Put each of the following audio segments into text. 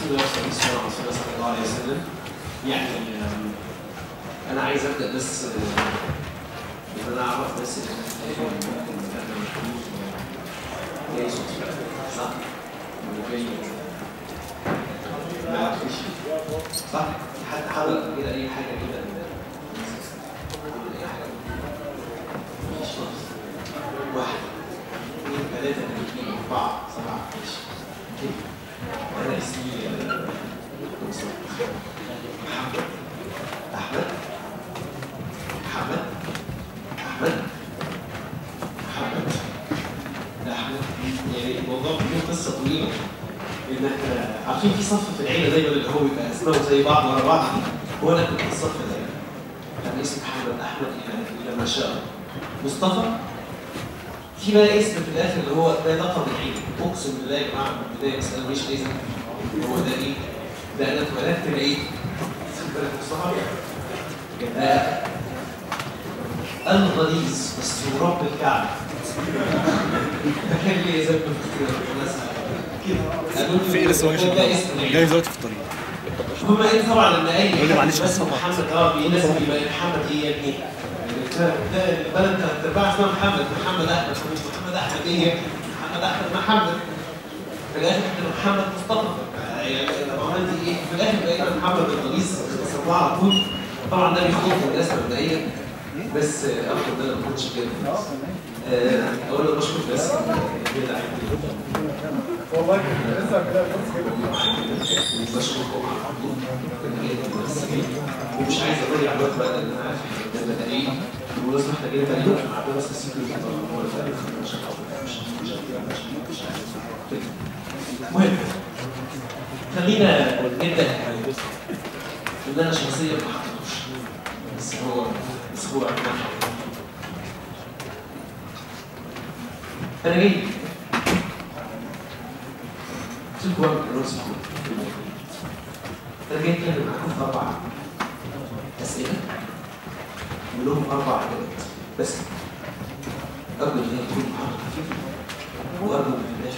بسم الله والصلاه والسلام على رسول الله صلى الله عليه وسلم يعني آم، انا عايز ابدا بس آه، ان انا اعرف بس ان احنا ممكن نتكلم محمود جاي صوت صح؟ وجاي ما عرفتش صح؟ حد حاول كده اي حاجه كده اي حاجه مفيش خالص واحد اثنين ثلاثه اثنين اربعه سبعه ماشي كده انا اسمي آه، محمد احمد محمد احمد محمد احمد يعني الموضوع فيه قصه طويله ان احنا عارفين في صف في العيله دايما اللي هو بيبقى اسمائهم زي بعض ورا بعض هو انا كنت في الصف ده كان اسمي محمد احمد الى الى ما شاء الله مصطفى في بقى اسم في الاخر اللي هو ده لقب العيله اقسم بالله يا جماعه من البدايه ما تسالونيش ايه ده. هو ده ايه؟ ده انا اتولدت لقيت خد بالك يا مصطفى ده الغليظ بس ورب الكعبه فكان لي زي ما كده قالوا لي في ايه لسه ده- ده اسم العيله جاي دلوقتي في الطريق هم ايه طبعا لما اي يقول لي معلش بس بس محمد اه في ناس بيبقى محمد ايه يا ابني ده البلد ثلاث ارباع اسمها محمد محمد احمد مش محمد احمد ايه يا ابني؟ محمد احمد محمد في الاخر كده محمد مصطفى يعني لما عملت ايه في الاخر بقينا محمد الغليظ بصراحه على طول طبعا ده بيخوف الناس مبدئيا بس آه، افضل ده ما كنتش كده آه، اولا بشكر بس كده والله كنت لسه كده بص كده بشكركم على الحضور ومش عايز اضيع الوقت بقى لان انا عارف ان ده بقى ايه بالمناسبه احنا جايين تقريبا احنا عندنا بس السيكريت هو اللي فعلا خلينا شغال مش مش مش مش كده. المهم خلينا نبدا ان انا شخصيا ما حطيتوش بس هو بس هو انا جاي سيبوا بقى من راسي انا جاي اتكلم معاكم في اربع اسئله منهم اربع اجابات بس ارجو ان هي تكون محاضره خفيفه وارجو ما تبقاش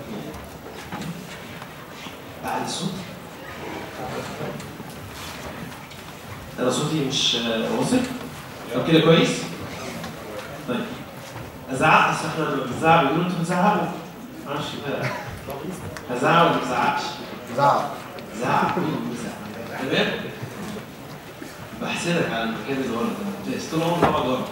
بعد الصوت انا صوتي مش آه، واصل طب كده كويس طيب ازعق اصل احنا لما بنزعق بيقولوا انتوا بتزعقوا معرفش بقى هزعق ولا ما ازعقش زعق زعق كله بيزعق تمام بحسدك على المكان اللي ورا ده ممتاز طول عمري بقعد ورا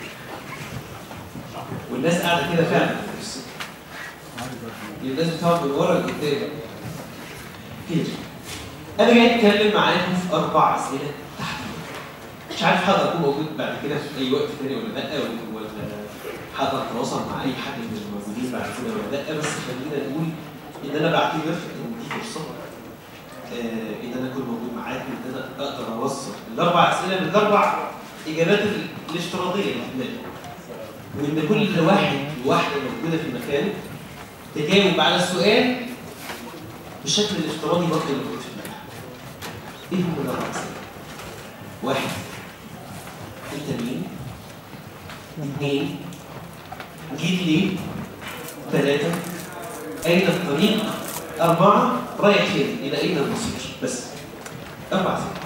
والناس قاعده كده فعلا في الكرسي. الناس بتقعد من ورا لقدام كتير انا جاي اتكلم معاكم في اربع اسئله تحت مش عارف هقدر اكون موجود بعد كده في اي وقت تاني ولا لا ولا ولا هقدر اتواصل مع اي حد من الموجودين بعد كده ولا لا بس خلينا نقول ان انا بعتبر ان دي فرصه آه، ان انا اكون موجود معاكم ان انا اقدر اوصل الاربع اسئله بالاربع اجابات ال- الافتراضيه اللي في دماغي وان كل واحد وواحده موجوده في مكانه تجاوب على السؤال بالشكل الافتراضي برضه اللي موجود في دماغها. ايه هم الاربع اسئله؟ واحد انت مين؟ اثنين جيت ليه؟ ثلاثة أين الطريق؟ أربعة رايح فين؟ إلى أين المصير؟ بس أربع أسئلة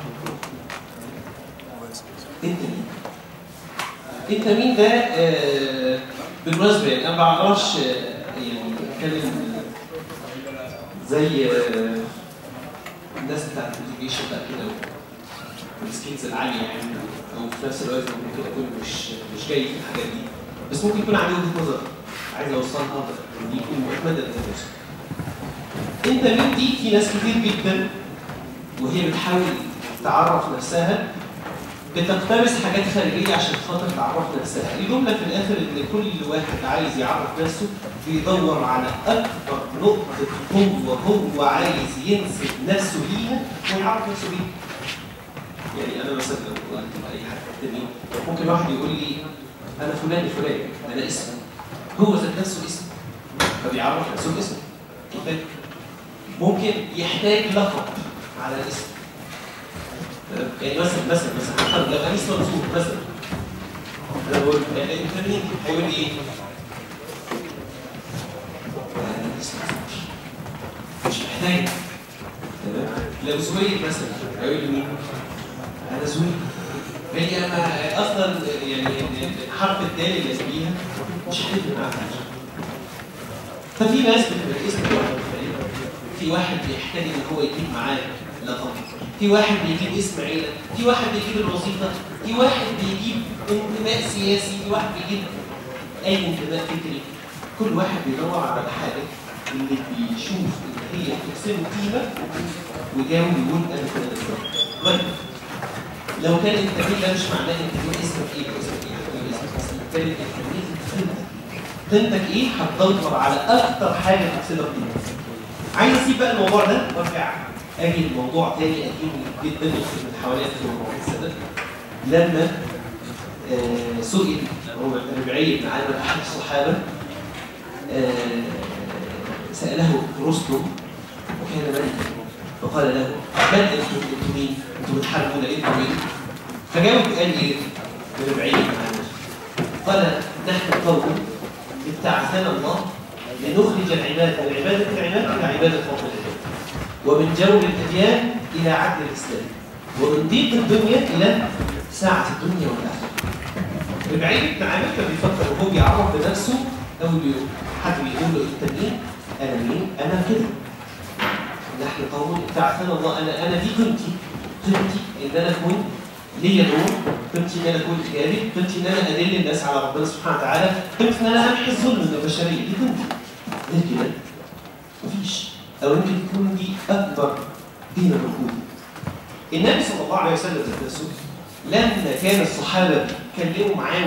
أنت مين؟ أنت مين ده آه بالمناسبة يعني أنا ما بعرفش آه، يعني أتكلم زي آه الناس بتاعت الإديوكيشن بقى كده والسكيلز العالية يعني أو في نفس الوقت ممكن أكون مش مش جاي في الحاجات دي بس ممكن يكون عندي وجهة نظر عايز أوصلها دي يكون وأتمنى إن هي توصل انت مين دي في ناس كتير جدا وهي بتحاول تعرف نفسها بتقتبس حاجات خارجيه عشان خاطر تعرف نفسها الجمله في الاخر ان كل واحد عايز يعرف نفسه بيدور على اكبر نقطه قوه هو عايز ينسب نفسه ليها ويعرف نفسه بيها يعني انا مثلا لو قلت لاي حد تاني ممكن واحد يقول لي انا فلان الفلاني انا اسمي هو ذات نفسه اسم فبيعرف نفسه باسمه كده ممكن يحتاج لقب على الاسم يعني مثلا مثلا مثلا حتى لو انيس منصور مثلا انا بقول انت مين؟ هيقول لي ايه؟ أنا أنيس منصور. مش محتاج لو زويل مثلا هيقول لي مين؟ انا زويل هي ما اصلا يعني حرف الدال اللي اسميها مش هتفرق معاها ففي ناس بتبقى الاسم لوحده مختلف. في واحد بيحتاج ان هو يجيب معاه لقب في واحد بيجيب اسم عيله في واحد بيجيب الوظيفه في واحد بيجيب انتماء سياسي في واحد بيجيب اي انتماء فكري كل واحد بيدور على الحاجه اللي بيشوف ان هي تقسمه قيمه وجاوب يقول انا كده بالظبط طيب لو كان التمرين ده مش معناه ان تقول اسمك ايه واسمك ايه وتقول اسمك بس بالتالي التمرين قيمتك قيمتك ايه هتدور على اكتر حاجه تفسدك قيمتك عايز اسيب بقى الموضوع ده وارجع اجي الموضوع تاني قديم جدا من حوالي 1400 سنه لما آه سئل هو ربيعي بن عامر احد الصحابه آه ساله رستم وكان ملكا فقال له من انتم انتم مين؟ انتم بتحاربون انتم مين؟ فجاوب قال ايه؟ ربيعي بن عامر قال نحن قوم ابتعثنا الله لنخرج العباد من عباده العباد الى عباده رب العباد ومن جور الاديان الى عدل الاسلام ومن ضيق الدنيا الى ساعه الدنيا والاخره ربيعي بن عامر كان بيفكر وهو بيعرف بنفسه او بيقول حد بيقول له انت مين؟ انا مين؟ انا كده نحن قوم ابتعثنا الله انا انا دي قيمتي قيمتي ان انا اكون ليا دور قيمتي ان انا اكون ايجابي قيمتي ان انا ادل الناس على ربنا سبحانه وتعالى قيمتي ان انا امحي الظلم من البشريه دي قيمتي غير كده مفيش او يمكن تكون دي اكبر قيمه موجوده النبي صلى الله عليه وسلم ذات نفسه لما كان الصحابه بيتكلموا معاه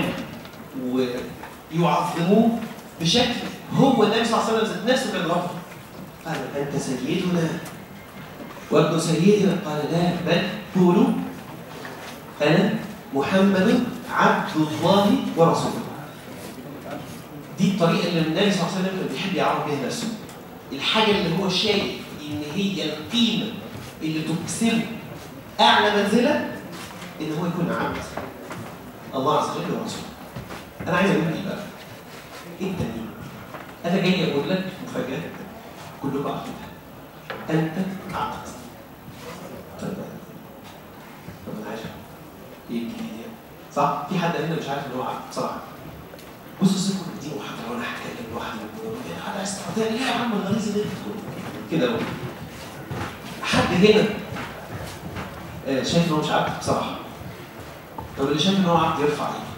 ويعظموه بشكل هو النبي صلى الله عليه وسلم ذات نفسه كان رفض قال انت سيدنا وابن سيدنا قال لا بل قولوا انا محمد عبد الله ورسوله دي الطريقه اللي النبي صلى الله عليه وسلم كان بيحب يعرف بيها نفسه الحاجه اللي هو شايف ان هي القيمه اللي تكسبه اعلى منزله ان هو يكون عبد الله عز وجل ورسوله انا عايز اقول ايه بقى انت مين انا جاي اقول لك مفاجاه كلكم عارفينها انت عبد طيب طب انا عايز أعرف. ايه الجديد يعني صح في حد هنا مش عارف ان هو عبد بصراحه بصوا سيبكم دي محاضره وانا هتكلم لوحدي حد عايز تعطيها ايه يا عم الغريزه اللي انت بتقوله كده اهو حد هنا آه، شايف ان هو مش عبد بصراحه طب اللي شايف ان هو عبد يرفع ايده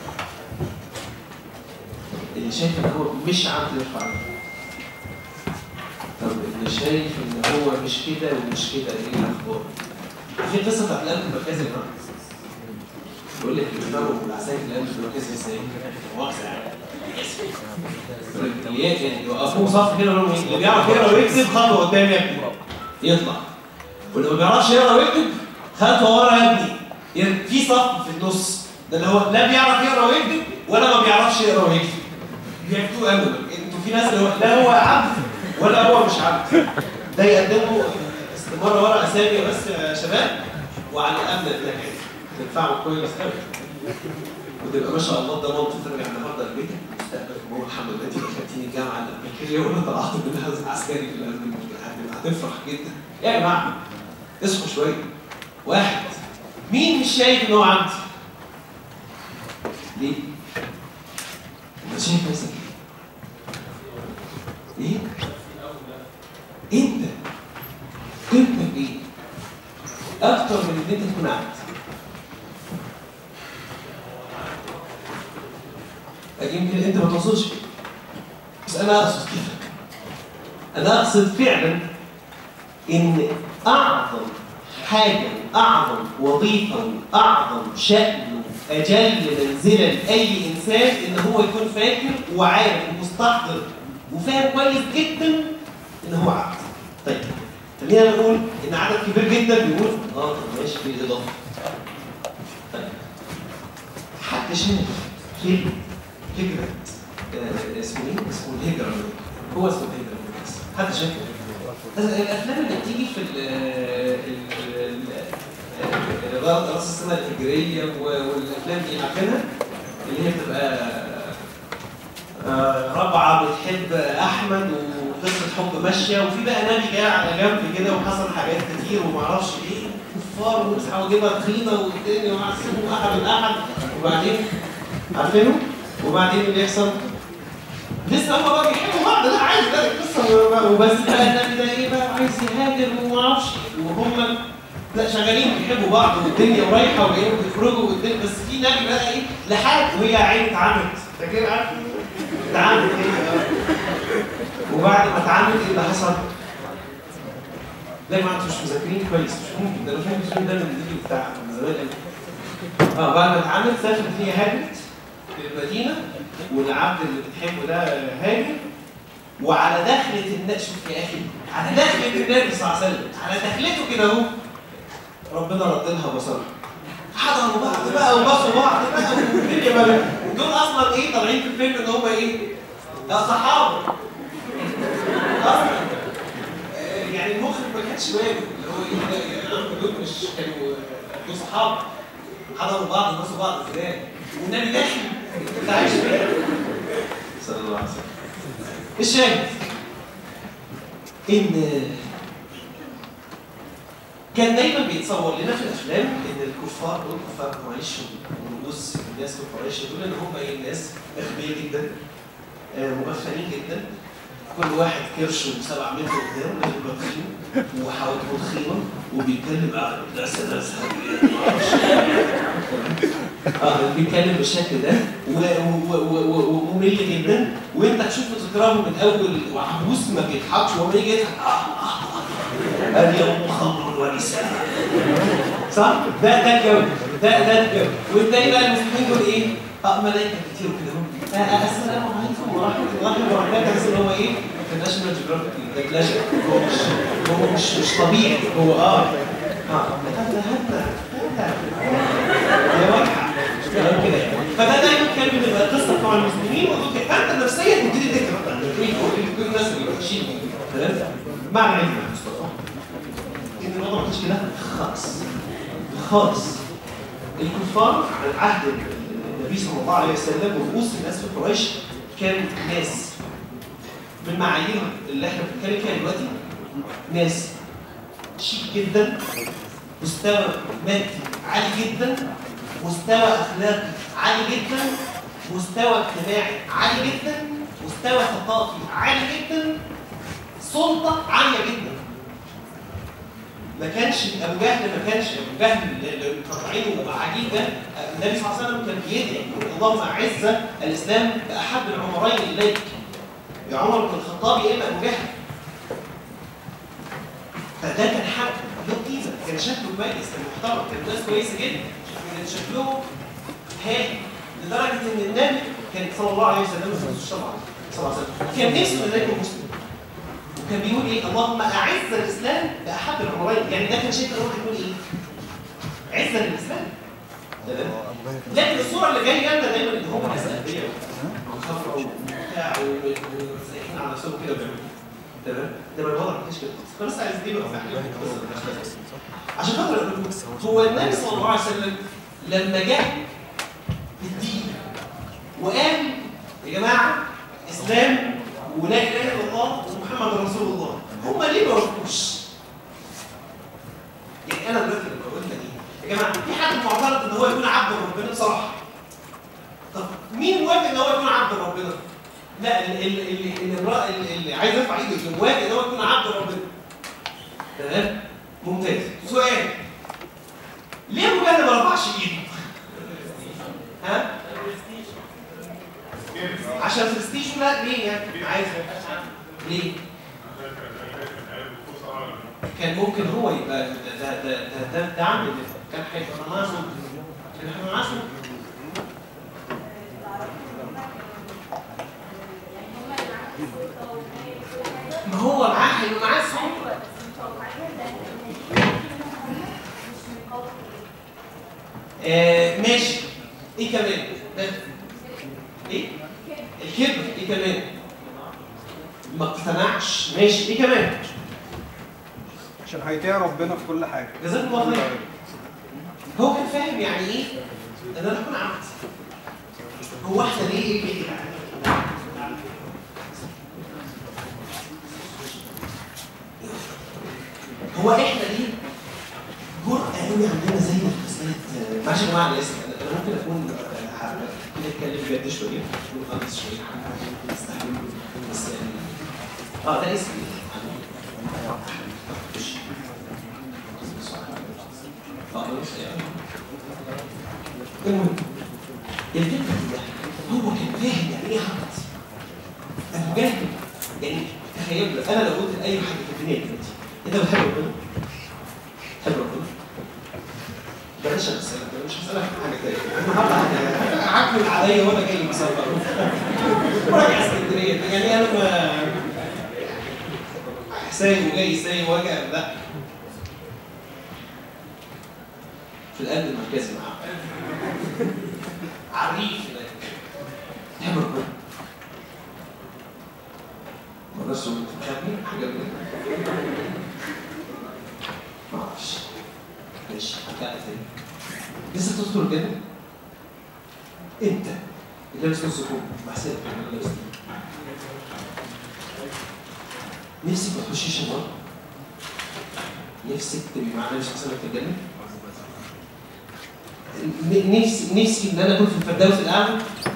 اللي شايف ان هو مش عبد يرفع ايده طب اللي شايف ان هو مش كده ومش كده ايه الاخبار في قصه بتاعت القلب المركزي النهارده بيقول لك بيفهموا بالعساكر القلب المركزي ازاي مؤاخذه يعني اللي يعني يوقفوه صف كده ويقولوا ايه اللي بيعرف يقرا ويكتب خطوه قدام يا ابني يطلع واللي ما بيعرفش يقرا ويكتب خطوه ورا يا ابني يعني في صف في النص ده اللي هو لا بيعرف يقرا ويكتب ولا ما بيعرفش يقرا ويكتب بيعرفوه ابدا انتوا في ناس اللي هو لا هو عبد ولا هو مش عبد ده يقدموا استمارة ورا اسامي بس يا شباب وعلى امن النجاح تنفعوا كويس قوي وتبقى ما شاء الله ده منطق ترجع النهارده لبيتك مستقبل هو الحمد لله انت دخلتيني الجامعه الامريكيه وانا طلعت منها عسكري في الامن هتفرح جدا يا جماعه اصحوا شويه واحد مين مش شايف ان هو عبد؟ ليه؟ انت شايف نفسك ايه؟ ايه؟ انت قيمتك ايه؟ اكتر من ان انت تكون عبد لكن يمكن انت ما توصلش كده بس انا اقصد كده انا اقصد فعلا ان اعظم حاجه اعظم وظيفه اعظم شان اجل منزله لاي انسان ان هو يكون فاكر وعارف ومستحضر وفاهم كويس جدا ان هو عبد طيب خلينا نقول ان عدد كبير جدا بيقول اه طب ماشي في اضافه طيب حد شايف كلمه هجرة آه، اسمه ايه؟ اسمه الهجرة هو اسمه الهجرة بس حد شايف الافلام اللي بتيجي في ال ال- ال- ال- راس السنة الهجرية و- والافلام دي عارفينها؟ اللي هي بتبقى آه، رابعة بتحب أحمد وقصة الحب ماشيه وفي بقى نبي جاي على جنب كده وحصل حاجات كتير وما اعرفش ايه كفار ومسحه وجبهه تخينه والدنيا وعسلوا احد الاحد وبعدين عارفينه؟ وبعدين اللي يحصل لسه هما بقى بيحبوا بعض لا عايز ده القصه وبس بقى النبي ده ايه بقى عايز يهاجر وما اعرفش وهم لا شغالين بيحبوا بعض والدنيا ورايحه وجايين بيخرجوا والدنيا بس في نبي بقى ايه لحد وهي عين اتعمت فاكر عارف اتعمت ايه آه. وبعد ما اتعمت ايه اللي حصل؟ زي ما انتم مش مذاكرين كويس مش ممكن ده انا فاكر الفيلم ده من الفيديو بتاع من زمان قوي اه بعد ما اتعمت سافرت هي هاجرت للمدينه والعبد اللي بتحبه ده هاجر وعلى دخلة النبي شوف يا اخي على دخلة النبي صلى الله عليه وسلم على دخلته كده اهو ربنا رد لها بصرها حضروا بعض بقى وبصوا بعض بقى والدنيا بقى ودول اصلا ايه طالعين في الفيلم ان هم ايه؟ ده صحابه اصلا آه، يعني المخرج ما كانش واجب اللي هو ايه ده يا عم دول مش كانوا دول صحاب حضروا بعض وبصوا بعض ازاي والنبي داخل انت عايش فين؟ صلى الله عليه وسلم الشاهد ان كان دايما بيتصور لنا في الافلام ان الكفار دول كفار قريش ورؤوس الناس في قريش دول ان هم ايه ناس اغبياء جدا آه، مغفلين جدا كل واحد كرش وسبع متر قدام رجله تخين وحواجبه تخينه وبيتكلم اه ده سدس اه بيتكلم بالشكل ده و- و- و- و- وممل جدا وانت تشوفه تكرهه من اول وعبوس ما بيضحكش وما يجي يضحك آه آه آه. اليوم خمر ونساء صح؟ ده ده الجو ده ده الجو والتاني بقى المسلمين دول ايه؟ اه ملائكه كتير وكده هم آه، آه، السلام عليكم ورحمه الله وبركاته تحس ان هو ايه؟ انترناشونال جيوغرافيك ده بلاجر هو مش هو مش مش طبيعي هو اه اه هذا هذا يا واقع كلام كده يعني فده دايما كان بيبقى القصه بتوع المسلمين ودول كده. فانت نفسيا تبتدي تكره بقى كل الناس اللي وحشين تمام معنى علم يا مصطفى ان الوضع ما كانش كده خالص خالص الكفار على عهد النبي صلى الله عليه وسلم ورؤوس الناس في قريش كان ناس بالمعايير اللي احنا بنتكلم فيها دلوقتي ناس شيك جدا مستوى مادي عالي جدا مستوى اخلاقي عالي جدا مستوى اجتماعي عالي جدا مستوى ثقافي عالي جدا سلطه عاليه جدا ما كانش ابو جهل ما كانش ابو جهل اللي مقطعينه ومعاجين ده النبي صلى الله عليه وسلم كان بيدعي يقول اللهم اعز الاسلام باحب العمرين اليك يا عمر بن الخطاب يا اما ابو جهل فده كان حق له قيمه كان شكله كويس كان محترم كان ناس كويسه جدا كان شكلهم هادي لدرجه ان النبي كان صلى الله عليه وسلم صلى الله عليه وسلم كان نفسه انه يكون مسلم وكان بيقول ايه اللهم اعز الاسلام باحب العمرين يعني ده كان شايف ان هو بيقول ايه عزا للاسلام تمام لكن الصوره اللي جايه لنا دايما ان هم ناس اغبياء وخفرة وبتاع وسايحين على نفسهم كده وبيعملوا تمام ده الوضع ما كانش كده فبس عايز دي بقى عشان خاطر اقول لكم هو النبي صلى الله عليه وسلم لما جاء بالدين وقال يا جماعه اسلام ولا اله الا الله ومحمد رسول الله هم ليه ما وافقوش؟ يعني انا دلوقتي لما بقول لك ايه يا جماعه في حد معترض ان هو يكون عبد ربنا بصراحه طب مين موافق ان هو يكون عبد ربنا؟ لا اللي اللي اللي, اللي, اللي, اللي عايز يرفع ايده اللي موافق ان هو يكون عبد ربنا تمام؟ ممتاز سؤال ليه ابو جهل ما رفعش ايده؟ ها؟ عشان برستيج لا ليه يعني عايز ليه؟ كان ممكن هو يبقى ده ده ده ده, ده, ده عامل كان هيبقى معاه صوت كان هيبقى معاه صوت ما هو معاه هيبقى معاه صوت آه ماشي ايه كمان؟ ده ايه؟ الكبر ايه كمان؟ ما اقتنعش ماشي ايه كمان؟ عشان هيطيع ربنا في كل حاجه جزاك الله خير هو كان فاهم يعني ايه ان انا اكون عبد هو احنا ليه ايه كده هو احنا ليه جرأة قوي عندنا زي في مسألة معلش يا جماعة أنا آسف أنا أنا ممكن أكون آه، ه- كده أتكلم بجد شوية أكون خالص شوية استحمل بس يعني اه ده اسمي مش- اه خلاص يعني المهم الفكرة دي هو كان فاهم يعني ايه عقد انا جاهل يعني تخيل انا لو قلت لاي حد في الدنيا دلوقتي انت بتحب ربنا؟ تحب ربنا؟ بلاش انا اسالك أنا مش هسالك في حاجه تانيه النهارده عكنن عليا وانا جاي مسافر وراجع اسكندريه يعني انا ما سايب وجاي سايب وجع لا في القلب المركزي معاه عريف هناك تحب ربنا ما بس انت بتخافني حاجه من ما اعرفش ماشي هرجع تاني لسه تدخل الجنه انت اللي لابس نص كوب بحسبك انا لابس نفسك ما تخشيش النار نفسك تبقي مع النبي صلى الله عليه وسلم في الجنه ن- نفسي نفسي ان انا اكون في الفردوس الاعلى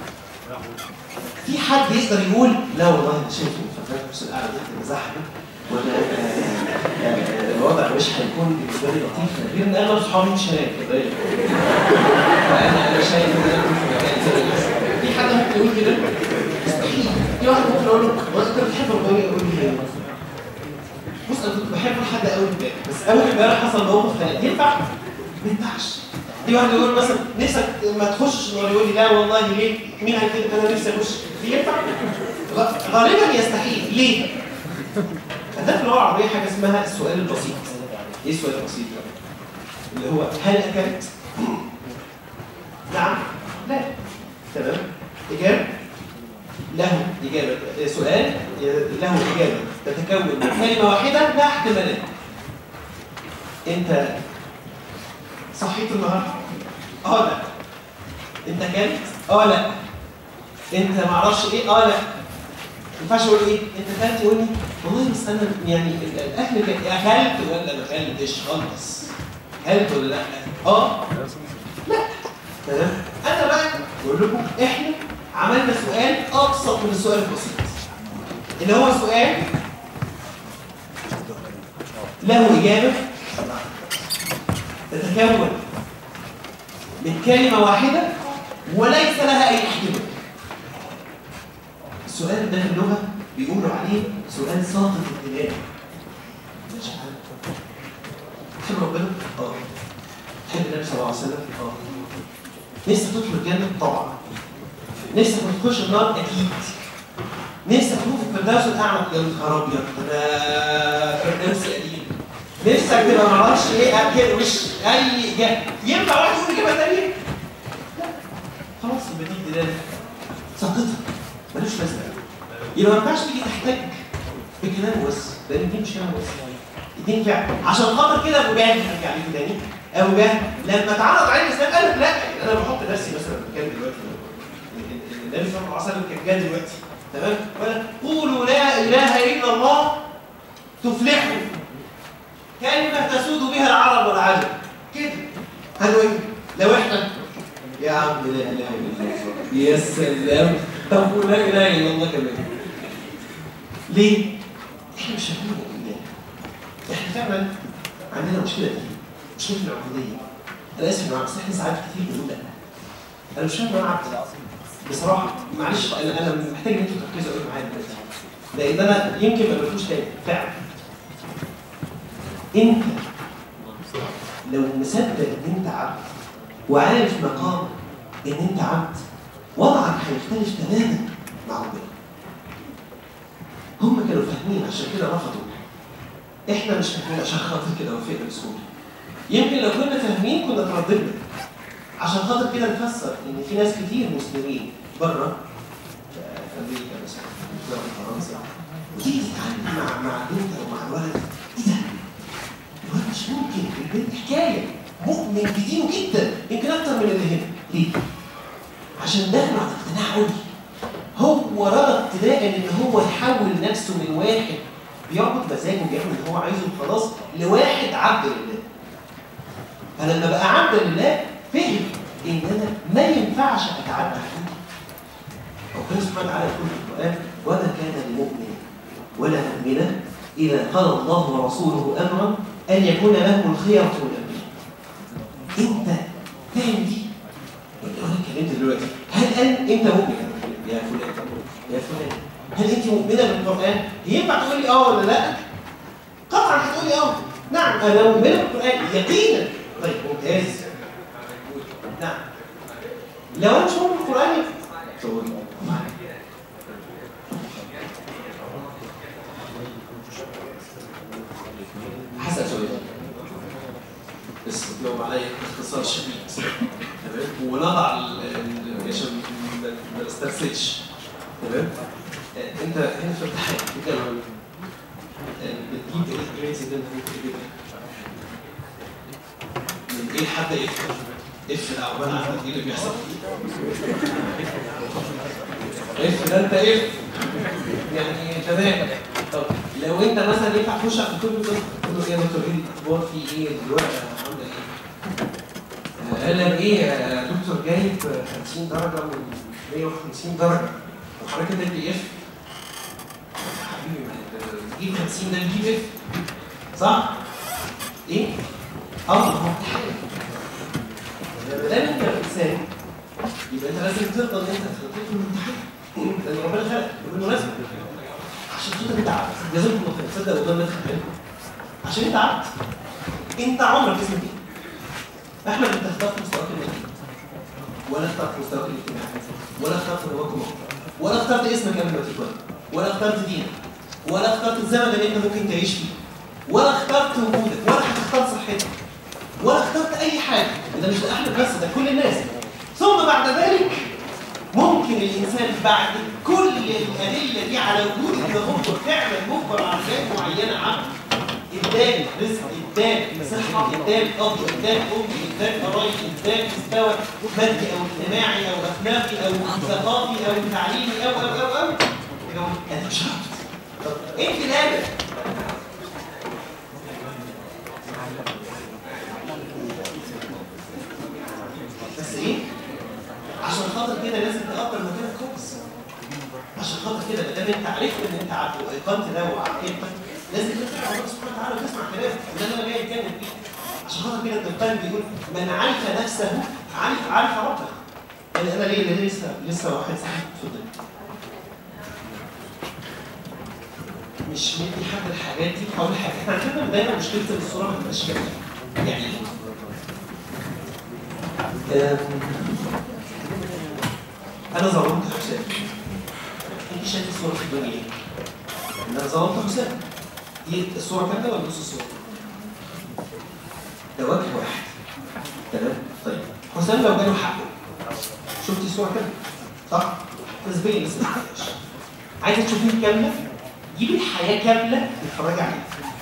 في حد يقدر يقول لا والله انا شايف ان الفردوس الاعلى دي هتبقى زحمه وانا آه، آه، الوضع مش هيكون بالنسبه لي لطيف غير ان اغلب صحابي مش هناك كذلك. فانا انا شايف ان انا اكون في مكان زي ده. في حد ممكن يقول كده مستحيل في واحد ممكن اقول له هو انت بتحب ربنا يقول لي إيه؟ بص انا كنت بحب حد قوي امبارح بس اول امبارح حصل موقف خانق ينفع؟ ما ينفعش في واحد يقول مثلا نفسك ما تخشش النار يقول لي لا والله ليه؟ مين قال كده انا نفسي اخش؟ دي ينفع؟ غ- غالبا يستحيل ليه؟ ده في اللغه العربيه حاجه اسمها السؤال البسيط ايه السؤال البسيط ده؟ اللي هو هل اكلت؟ نعم لا تمام اجابه له اجابه سؤال له اجابه تتكون من كلمه واحده لا احتمالات انت صحيت النهارده؟ اه لا. انت كلت؟ اه لا. انت معرفش ايه؟ اه لا. ما ينفعش اقول ايه؟ انت كلت يقول لي والله بس انا يعني ال- الاكل كان اكلت ولا ما اكلتش خالص؟ اكلت ولا لا؟ اه لا. تمام؟ انا بقى بقول لكم احنا عملنا سؤال ابسط من السؤال البسيط. اللي هو سؤال له اجابه تتكون من كلمة واحدة وليس لها أي احتمال. السؤال ده في اللغة بيقولوا عليه سؤال ساقط الدماغ. مش عارف. تحب ربنا؟ اه. تحب النبي صلى الله عليه وسلم؟ اه. نفسك تدخل الجنة؟ طبعا. نفسك ما تخش النار؟ أكيد. نفسك تكون في الفردوس الأعلى؟ يا نهار أبيض ده فردوس قديم. نفسك تبقى معرفش ايه اكل وش اي جهه ينفع واحد يقول اجابه ثانيه؟ لا خلاص يبقى دي دلاله سقطها ملوش لازمه يبقى ما ينفعش تيجي تحتاج بكلام بس لان دي مش كلام بس دي فعل عشان خاطر كده ابو جهل هرجع ليه تاني ابو جهل لما اتعرض عليه الاسلام قال لك لا يعني انا بحط نفسي مثلا مكان دلوقتي النبي صلى الله عليه وسلم كان جاي دلوقتي تمام ولا قولوا لا اله الا الله تفلحوا كلمة تسود بها العرب والعجم كده قالوا ايه؟ لو احنا يا عم لا اله الا الله يا سلام طب ولا اله الا الله كمان ليه؟ احنا مش فاهمين الاله احنا فعلا عندنا مشكلة دي مشكلة العبودية انا اسف يا جماعة بس احنا ساعات كتير بنقول لا انا مش فاهم انا عبد بصراحة معلش انا انا محتاج ان انتوا تركزوا قوي معايا دلوقتي لان انا يمكن ما بقولوش تاني فعلا انت لو مصدق ان انت عبد وعارف مقام ان انت عبد وضعك هيختلف تماما مع ربنا هم كانوا فاهمين عشان كده رفضوا احنا مش فاهمين عشان خاطر كده وافقنا بسهوله يمكن لو كنا فاهمين كنا ترددنا عشان خاطر كده نفسر ان في ناس كتير مسلمين بره في امريكا مثلا في فرنسا وتيجي تتعامل مع مع بنت او مع الولد ايه ده؟ الولد مش ممكن البنت حكايه مؤمن بدينه جدا يمكن اكتر من اللي هنا ليه؟ عشان ده مع اقتناع قوي هو رغب ابتداء ان هو يحول نفسه من واحد بيعبد مزاجه بيعمل اللي هو عايزه وخلاص لواحد عبد لله فلما بقى عبد لله فهم ان انا ما ينفعش اتعدى حدودي ربنا سبحانه وتعالى يقول في القران وما كان لمؤمن ولا مؤمنه اذا قضى الله ورسوله امرا ان يكون له الخيره من امره انت فاهم دي انا اتكلمت دلوقتي هل أن انت مؤمن يا فلان يا فلان هل انت مؤمنه بالقران ينفع تقول لي اه ولا لا قطعا هتقول لي اه نعم انا مؤمنه بالقران يقينا طيب ممتاز نعم لو انا مش مؤمن بالقران تقول حسن سؤال بس لو عليا اختصار شديد تمام ونضع ال- ال- عشان ما ما نسترسلش تمام آه، انت هنا في الامتحان انت لو آه، بتجيب الجريدز اللي انت ممكن تجيبها من ايه لحد ايه؟ اف ده عقبال عندك ايه اللي بيحصل اف ده انت اف يعني تمام طب لو انت مثلا ينفع تخش على الدكتور تقول له ايه يا دكتور ايه الاخبار في ايه الورقه عامله ايه؟ قال لك ايه يا دكتور جايب 50 درجه من 150 درجه وحضرتك ده بي اف حبيبي ما تجيب 50 ده بيجيب اف صح؟ ايه؟ اه ما هو امتحان ما دام انت انسان يبقى انت لازم ترضى ان انت تخطيط الامتحان لان ربنا خلق بالمناسبه عشان خاطر انت عبد لازم تبقى تصدق وده ما تخبره عشان انت عبد انت عمرك اسمك ايه؟ احمد انت اخترت مستواك المادي ولا اخترت مستواك الاجتماعي ولا اخترت هواك ولا اخترت اسمك قبل ما تتولد ولا اخترت دينك ولا اخترت الزمن اللي انت ممكن تعيش فيه ولا اخترت وجودك ولا هتختار صحتك ولا اخترت اي حاجه وده مش لاحمد بس ده كل الناس ثم بعد ذلك ممكن الانسان بعد كل الادله دي على وجود ان هو فعلا مجبر على حاجات معينه عبد اداك رزق اداك صحه اداك اب اداك ام اداك قرايب اداك مستوى مادي او اجتماعي او اخلاقي او ثقافي او تعليمي او او او او كده انا مش عبد طب انت الادب بس ايه؟ عشان خاطر كده لازم تقدر مكانك كويس عشان خاطر كده ما دام انت عرفت ان انت عبد وايقنت ده وعقيدتك لازم تطلع ربنا سبحانه وتعالى وتسمع كلامه وده اللي انا جاي اتكلم فيه عشان خاطر كده ابن القيم بيقول من عرف نفسه عرف عرف ربه يعني انا ليه ليه لسه لسه واحد صاحبي اتفضل مش مدي حد الحاجات دي اول حاجه احنا عندنا دايما مشكله ان الصوره ما تبقاش كامله يعني أم، انا ظلمت حسام انت شايف الصوره في الدنيا ايه؟ ان انا ظلمت حسام دي الصوره كامله ولا نص الصوره؟ ده وجه واحد تمام طيب حسام لو جاله حقه شفتي الصوره كامله صح؟ نسبيا لسه ما شفتهاش. عايزه تشوفيه كامله جيبي الحياه كامله اتفرجي عليها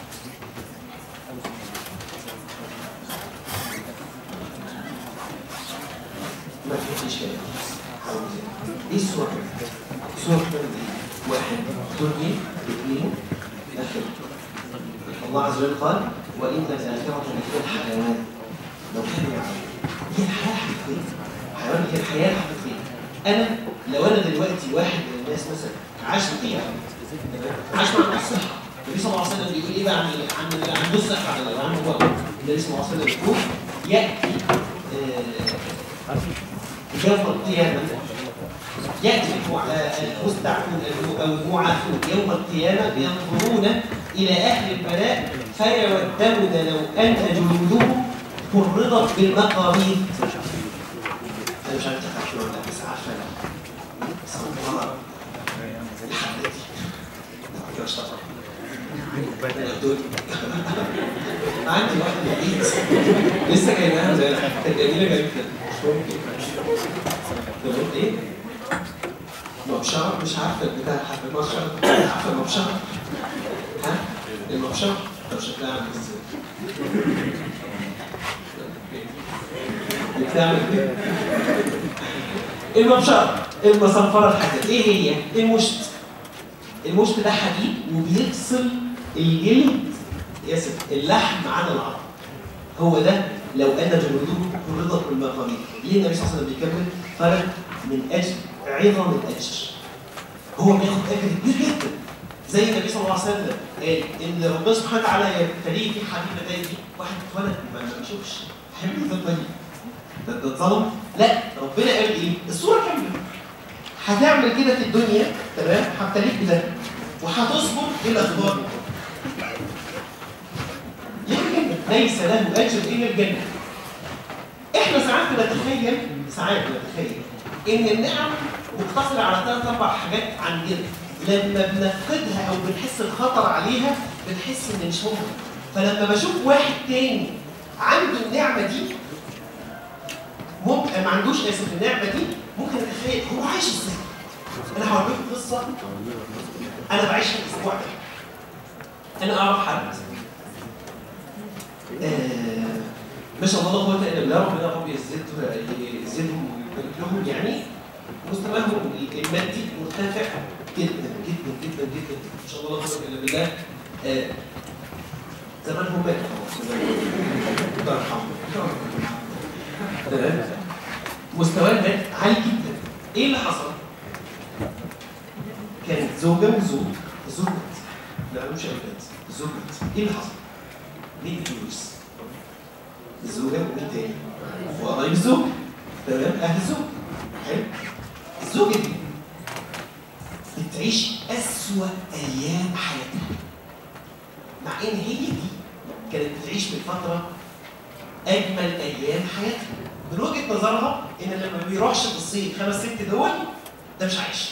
ما فيش كلام حاول تاني. دي الصورة كده الصورة كده دي واحد دنيا اثنين آخر الله عز وجل قال وإن الآخرة لهي الحيوان لو كانوا يعلمون هي الحياة الحقيقية الحيوان هي الحياة الحقيقية أنا لو أنا دلوقتي واحد من الناس مثلا عاش فيها عاش مع الناس صحة النبي صلى الله عليه وسلم بيقول ايه بقى عن عن اللي عنده الصحة عن اللي عنده مرض النبي صلى الله عليه وسلم بيقول يأتي آه، يوم القيامة يأتي المستعفون أو المعافون يوم القيامة ينظرون إلى أهل البلاء فيودون لو أن جلودهم فرضت بالمقاريض أنا مش عارف تفكر ولا لا، بس عارفة أنا. بس أنا مرة لحد دي كده اشتغل دول. عندي واحدة في البيت لسه جايباها زي كانت جميلة جدا مش ممكن بقول ايه؟ مبشرة مش عارفة البتاع حتى المبشرة عارفة المبشرة؟ ها؟ المبشرة؟ طب شكلها عامل ازاي؟ بتعمل ايه؟ المبشرة المصنفرة الحديد ايه هي؟ المشت المشت ده حديد وبيفصل يفصل الجلد ياسف اللحم عن العظم هو ده لو ان جلوده فرضت بالمقامير ليه النبي صلى الله عليه وسلم بيكمل فرق من اجل عظم الاجر هو بياخد اجر كبير جدا زي النبي صلى الله عليه وسلم قال ان ربنا سبحانه وتعالى يبتليه في حبيبتين دي واحد اتولد ما ما بيشوفش حبيبته تتولد ده ده اتظلم لا ربنا قال ايه الصوره كامله هتعمل كده في الدنيا تمام هبتليك بده وهتصبر ايه الاخبار يمكن ليس له اجر الا الجنه احنا ساعات بنتخيل ساعات بنتخيل ان النعم مقتصره على ثلاث اربع حاجات عندنا لما بنفقدها او بنحس الخطر عليها بنحس ان مش ممكن فلما بشوف واحد تاني عنده النعمه دي ممكن ما عندوش اسف النعمه دي ممكن اتخيل هو عايش ازاي انا هقول لكم قصه انا بعيشها الاسبوع ده انا اعرف حد آه، ما شاء الله لا قوه الا بالله ربنا رب يزيد يزيدهم ويبارك لهم يعني مستواهم المادي مرتفع جدا جدا جدا جدا ان شاء الله لا قوه الا بالله آه، زمانهم مات خلاص الله يرحمه تمام مستواه المادي عالي جدا ايه اللي حصل؟ كانت زوجه وزوج الزوج مات ما عندهمش اولاد الزوج مات ايه اللي حصل؟ مين الفلوس؟ الزوجه ومين تاني؟ وقرايب الزوج تمام اهل الزوج حلو الزوجه دي بتعيش اسوأ ايام حياتها مع ان هي دي كانت بتعيش في فتره اجمل ايام حياتها من وجهه نظرها ان لما ما بيروحش في الصين خمس ست دول ده مش عايش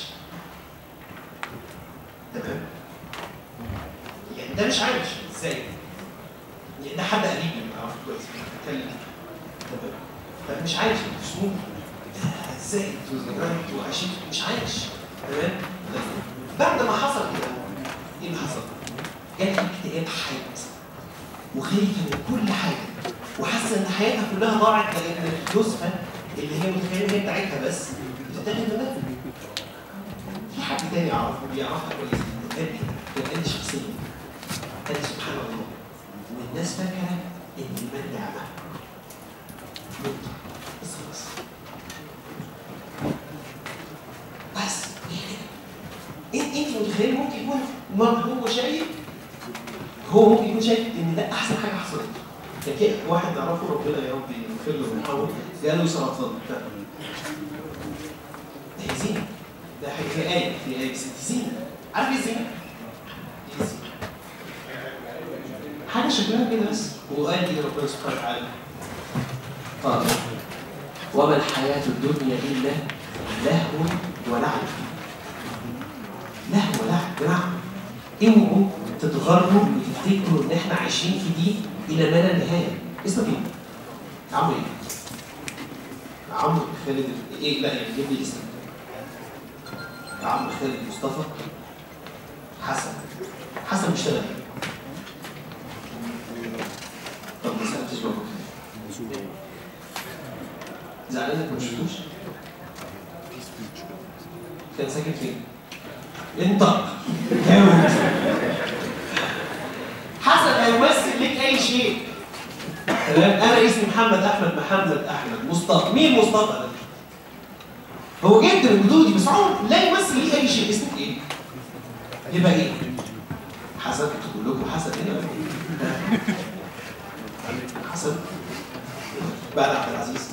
تمام يعني ده مش عايش ازاي يعني ده حد قريب من اعرفه كويس بيتكلم تمام فمش عايش مش ممكن ده ازاي انتوا انتوا عايشين مش عايش تمام بعد ما حصل كده ايه اللي حصل؟ جالها اكتئاب حاد وخايفه من كل حاجه وحاسه ان حياتها كلها ضاعت لان فلوسها اللي هي متخيله ان هي بتاعتها بس بتتاخد منها في حد تاني يعرفه بيعرفها كويس قال كده قال لي شخصيا قال لي سبحان الله والناس فاكره ان المال نعمه نقطه بس خلاص بس ايه كده انت انت متخيل ممكن يكون مرة هو شايف هو ممكن يكون شايف ان ده احسن حاجه حصلت كان في واحد نعرفه ربنا يا رب يغفر له ويرحمه جاله سرطان ده هي زينه ده حاجه في ايه في ايه بس دي زينه عارف ايه الزينه؟ ايه الزينه؟ حاجه شكلها كده بس وقال لي ربنا سبحانه وتعالى قال وما الحياه الدنيا الا لهو ولعب لهو ولعب نعم اوعوا تتغروا وتفتكروا ان احنا عايشين في دي الى ما لا نهايه اسمك ايه؟ عمرو ايه؟ عمرو خالد ايه لا يعني جيب لي اسمك عمرو خالد مصطفى حسن حسن بيشتغل ايه؟ طب ما سالتش بابا زعلان انك ما شفتوش؟ كان ساكن فين؟ انطق جاوب حسن هيمثل ليك اي شيء تمام انا اسمي محمد احمد محمد احمد مصطفى مين مصطفى ده؟ هو جد من جدودي بس عمر لا يمثل لي اي شيء اسمك ايه؟ يبقى ايه؟ حسن كنت بقول لكم حسن هنا ولا إيه؟ حسن بعد عبد العزيز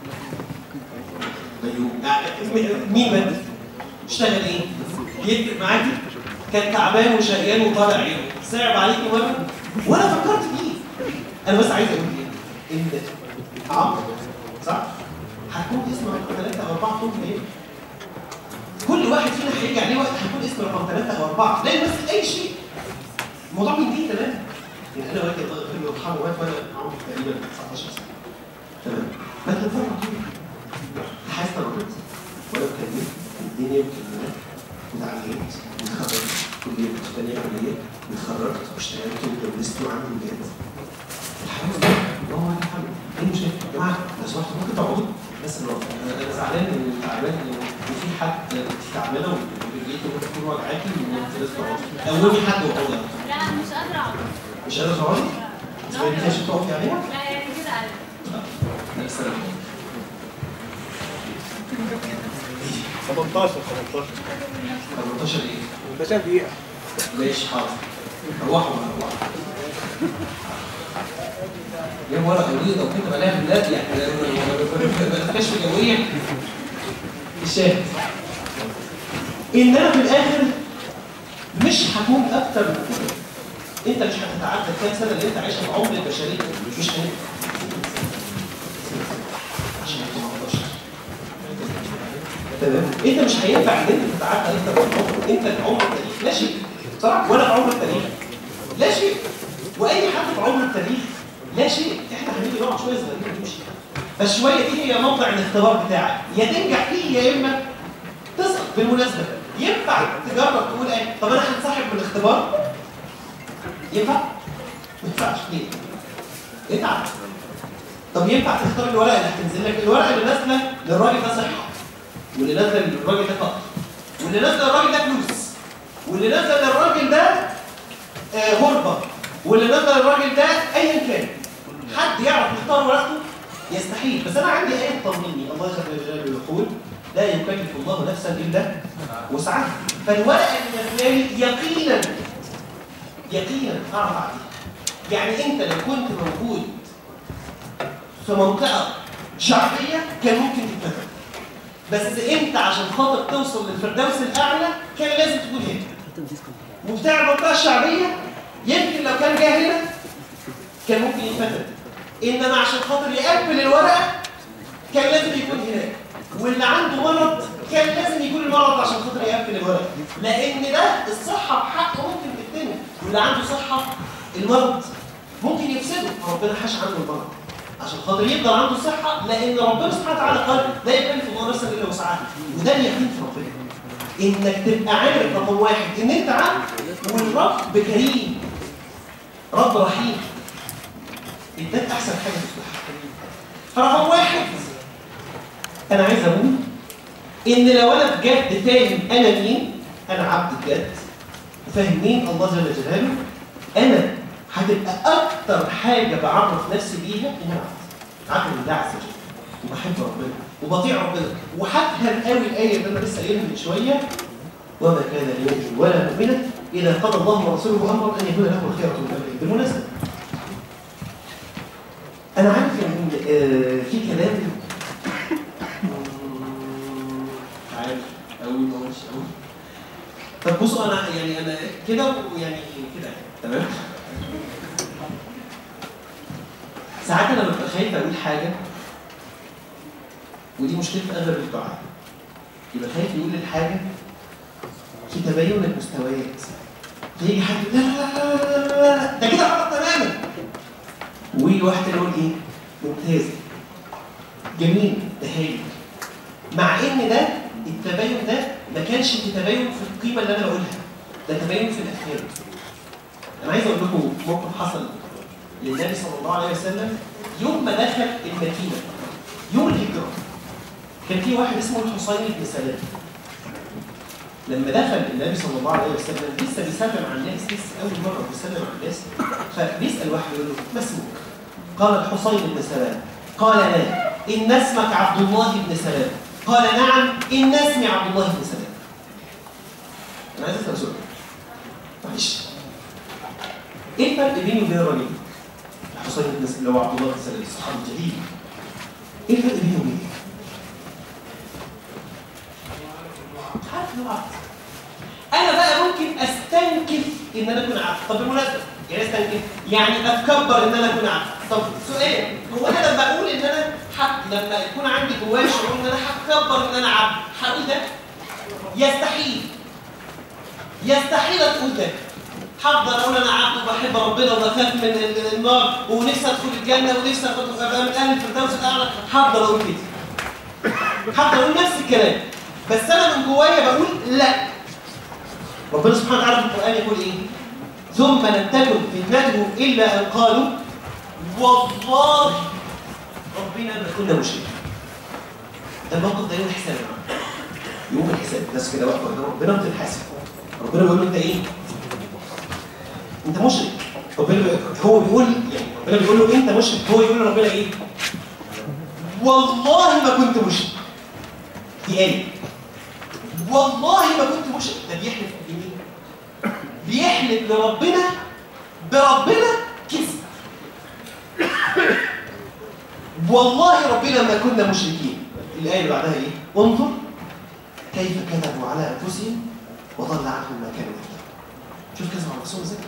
بيوم آه، مين مات؟ اشتغل ايه؟ يفرق معاكي؟ كان تعبان وشقيان وطالع عينه صعب عليكي مره وانا فكرت فيه انا بس عايز اقول ايه؟ ان عمرو صح؟ هتكون اسم رقم ثلاثة أو أربعة طول ايه؟ كل واحد فينا هيجي عليه وقت هيكون اسم رقم ثلاثة أو أربعة لا يمثل أي شيء الموضوع من دي تمام يعني أنا والدي الله يغفر له ويرحمه مات وأنا عمري تقريبا 19 سنة تمام مات من فترة طويلة الحياة استمرت وأنا كملت الدنيا وكملت وتعلمت واتخرجت كلية كنت تانية كلية واتخرجت واشتغلت واتجوزت وعندي ولاد الحمد لله اللهم لك الحمد ايه المشكلة؟ يا جماعة لو سمحتوا ممكن تقعدوا بس نقف انا انا زعلان ان تعبان ان في حد انت تعبانة ورجليك ممكن تكون وجعاكي وانت لازم تقعدي قومي حد وقعدي مش قادره تقعدي؟ تسيبي دي عشان تقفي عليها؟ لا يعني كده عادي. لا السلام 18 18 18 ايه؟ 18 دقيقة ماشي حاضر روحوا بقى روحوا يا ورقه بيضه وكده بلاها بلاد يعني ما فيهاش جويه الشاهد انما في الاخر مش هكون اكتر من كده انت مش هتتعدى الكام سنه اللي انت عايشها في عمر البشريه مش هنبقى عشان 18 تمام انت مش هينفع ان انت تتعدى اكتر من عمر انت العمر التاريخ لا شيء صح وانا في عمر التاريخ لا شيء واي حد في عمر التاريخ لا شيء احنا هنيجي نقعد شويه صغيرين ونمشي فالشويه دي هي موضع الاختبار بتاعك يا تنجح فيه يا اما تسقط بالمناسبه ينفع تجرب تقول ايه طب انا هنسحب من الاختبار ينفع؟ ما ينفعش ليه؟ اتعب طب ينفع تختار الورقه اللي هتنزل لك الورقه اللي نازله للراجل ده صحه واللي نازله للراجل ده فقر واللي نازله للراجل ده فلوس واللي نازله للراجل ده آه، غربه واللي نازله للراجل ده ايا كان حد يعرف يختار ورقته يستحيل بس انا عندي ايه تطمني الله جل جلاله يقول لا يكلف الله نفسا الا وسعها فالورقه اللي نازله لي يقينا يقينا اعرف اعديها يعني انت لو كنت موجود في منطقه شعبيه كان ممكن تتفتح بس انت عشان خاطر توصل للفردوس الاعلى كان لازم تكون هنا وبتاع المنطقه الشعبيه يمكن لو كان جه هنا كان ممكن يتفتت انما عشان خاطر يقبل الورقه كان لازم يكون هناك واللي عنده مرض كان لازم يكون المرض عشان خاطر يقفل الورقه لان ده الصحه بحقه ممكن تتني واللي عنده صحه المرض ممكن يفسده ربنا حاش عنه المرض عشان خاطر يفضل عنده صحه لان ربنا سبحانه وتعالى قال لا يكلف الله نفسا الا وسعها وده اليقين في ربنا انك تبقى عارف رقم واحد ان انت عبد والرب كريم رب رحيم اداك احسن حاجه تفتحها فرقم واحد انا عايز اقول ان لو انا بجد فاهم انا مين انا عبد بجد وفاهم مين الله جل جلاله انا هتبقى اكتر حاجه بعرف نفسي بيها ان انا عبد عبد لله عز وجل وبحب ربنا وبطيع ربنا وهفهم قوي الايه اللي انا لسه قايلها من شويه وما كان لمؤمن ولا مؤمنه اذا قضى الله ورسوله امرا ان يكون له الخيره من امره بالمناسبه انا عارف ان آه، في كلام مم، عارف قوي ما قلتش قوي طب بصوا انا يعني انا كده ويعني كده يعني تمام ساعات انا ببقى خايف اقول حاجه ودي مشكله اغلب الدعاء يبقى خايف يقول الحاجه في تباين المستويات فيجي حد يقول لا لا لا لا لا لا ده كده غلط تماما ويجي واحد تاني يقول ايه؟ ممتاز جميل ده هايل مع ان ده التباين ده ما كانش تباين في القيمه اللي انا بقولها ده تباين في الافكار انا عايز اقول لكم موقف حصل للنبي صلى الله عليه وسلم يوم ما دخل المدينه يوم الهجره كان في واحد اسمه الحصين بن سلام لما دخل النبي صلى الله عليه وسلم لسه بيسلم على الناس لسه اول مره بيسلم على الناس فبيسال واحد يقول له ما اسمك؟ قال الحصين بن سلام قال لا ان اسمك عبد الله بن سلام قال نعم ان اسمي عبد الله بن سلام انا عايز اسال سؤال معلش ايه الفرق بيني وبين الراجل الحصين بن سلام اللي هو عبد الله بن سلام الصحابي الجليل ايه الفرق بيني وبينه؟ مش عارف ان هو عبد انا بقى ممكن استنكف ان انا اكون عبد طب بالمناسبه يعني إيه استنكف يعني اتكبر ان انا اكون عبد طب سؤال هو انا لما اقول ان انا حق لما يكون عندي جوايا شعور ان انا هتكبر ان انا عبد هقول ده يستحيل يستحيل تقول ده هفضل اقول انا عبد وبحب ربنا وبخاف من ال- النار ونفسي ادخل الجنه ونفسي أخد- ابقى من اهل الفردوس الاعلى هفضل اقول كده هفضل اقول نفس الكلام بس انا من جوايا بقول لا ربنا سبحانه وتعالى في القران يقول ايه ثم لم تكن فتنتهم الا ان قالوا والله ربنا ما كنا مشركين الموقف ده يوم الحساب يا جماعه يوم الحساب الناس كده واقفه قدام ربنا بتتحاسب ربنا بيقول له انت ايه انت مشرك ربنا بي- هو بيقول يعني ربنا بيقول له انت مشرك هو يقول لربنا ايه؟ والله ما كنت مشرك دي آية والله ما كنت مشرك ده بيحلف بمين؟ بيحلف لربنا بربنا كذب والله ربنا ما كنا مشركين الآية اللي بعدها إيه؟ انظر كيف كذبوا على أنفسهم وضل عنهم ما كانوا يفترون شوف كذب على نفسهم ازاي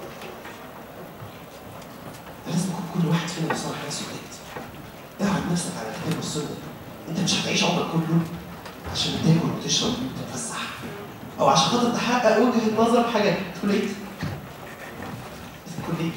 لازم يكون كل واحد فينا بيصالح نفسه بجد اعرض نفسك على الكتاب والسنة انت مش هتعيش عمرك كله عشان تاكل وتشرب وتتفسح او عشان خاطر تحقق وجهة نظر بحاجات تقول ايه؟ تقول ايه؟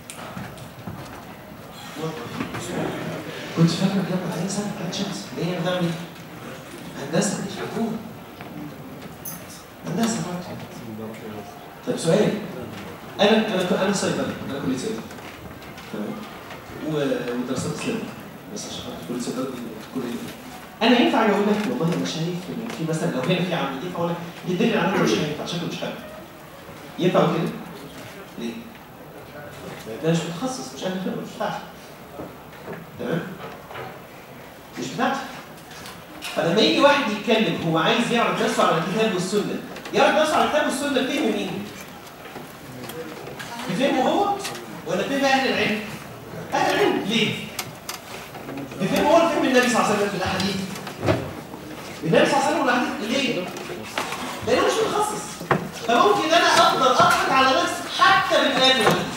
كنت فاكر لما بعدين سنة كانت شمس ليه انا بعمل ايه؟ هندسة مش مفهوم هندسة برضه طيب سؤال انا انا انا صيدلي انا كلية صيدلة تمام و- ودراسات اسلامية بس عشان خاطر كلية صيدلة دي كلية انا ينفع اجي اقول لك والله انا شايف ان في مثلا لو هنا في عمليه فاقول لك الدليل على انه مش هينفع شكله مش حلو ينفع أقول كده؟ ليه؟ لأن انا مش متخصص مش انا خبره مش بتاعتي تمام؟ مش بتاعتي فلما يجي واحد يتكلم هو عايز يعرض نفسه على الكتاب والسنه يعرض نفسه على الكتاب والسنه بفهم مين؟ بفهمه هو ولا بفهم اهل العلم؟ اهل العلم ليه؟ بفهم هو ولا بفهم النبي صلى الله عليه وسلم في الاحاديث؟ النبي صلى الله عليه وسلم والاحاديث ليه؟ لانه مش متخصص فممكن انا افضل اضحك على نفسي حتى بالايات والحديث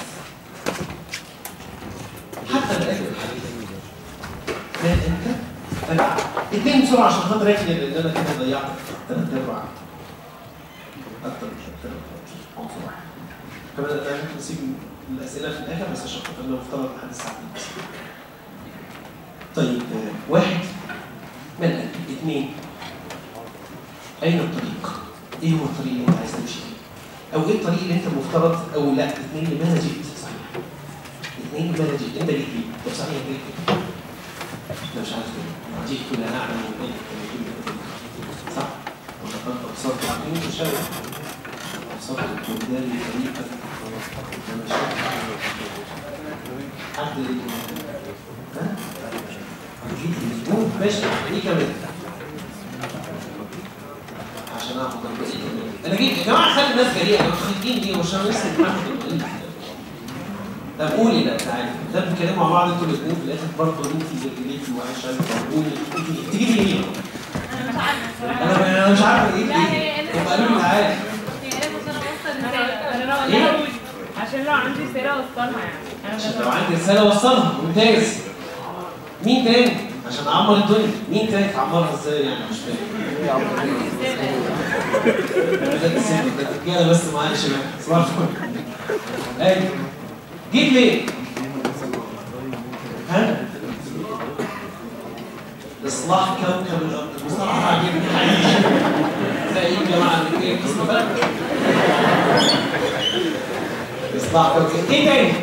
حتى بالايات والحديث فاهم انت؟ طيب اتنين بسرعه عشان خاطر اكل لان انا كده ضيعت ثلاث ارباع اكتر من ثلاث ارباع بسرعه كمان انا ممكن نسيب الاسئله في الاخر بس عشان خاطر لو افترض لحد الساعه 2 بس. طيب آه، واحد من القلب اثنين اين الطريق؟ ايه هو الطريق اللي انت عايز تمشي فيه؟ او ايه الطريق اللي انت المفترض او لا اثنين لماذا جئت؟ صحيح اثنين لماذا جئت؟ انت جيت ليه؟ طب صحيح جيت ليه؟ انا مش عارف ليه جئت لا اعلم من اين صح؟ ولقد ابصرت عيني شيئا ابصرت قدامي طريقا انا مش عارف حد ها؟ جيت الاسبوع ماشي ايه كمان؟ عشان اعرف ضربة ايه كمان انا جيت يا جماعه خلي الناس جريئه انتوا خايفين ليه وعشان لسه الامتحان طب قولي لا تعالي ده بنتكلم مع بعض انتوا الاثنين في الاخر برضه انت ليكي وعايشه طب قولي انت تيجي ليه؟ انا مش عارفه الصراحه انا انا مش عارف ايه لا هي ليه هم قالوا لي تعالى هي لازم عشان اوصل رساله انا إيه؟ اقول عشان لو عندي رساله اوصلها يعني انا عشان لو عندي رساله وصلها ممتاز مين تاني؟ عشان اعمر الدنيا مين تاني تعمرها ازاي يعني مش فاهم ولاد الست ده الرجاله بس معايا شباب صباح الفل ايوه جيت ليه؟ ها؟ اصلاح كوكب الارض بصراحه عجبني حقيقي زي ايه يا جماعه اللي كده قسم بقى اصلاح كوكب ايه تاني؟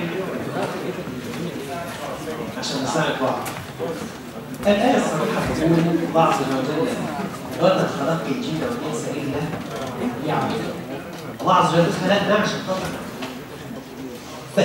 عشان نساعد بعض الآية الصريحة تقول الله عز وجل وما خلقت الجن والإنس إلا ليعبدون الله عز وجل خلقنا عشان خاطر بس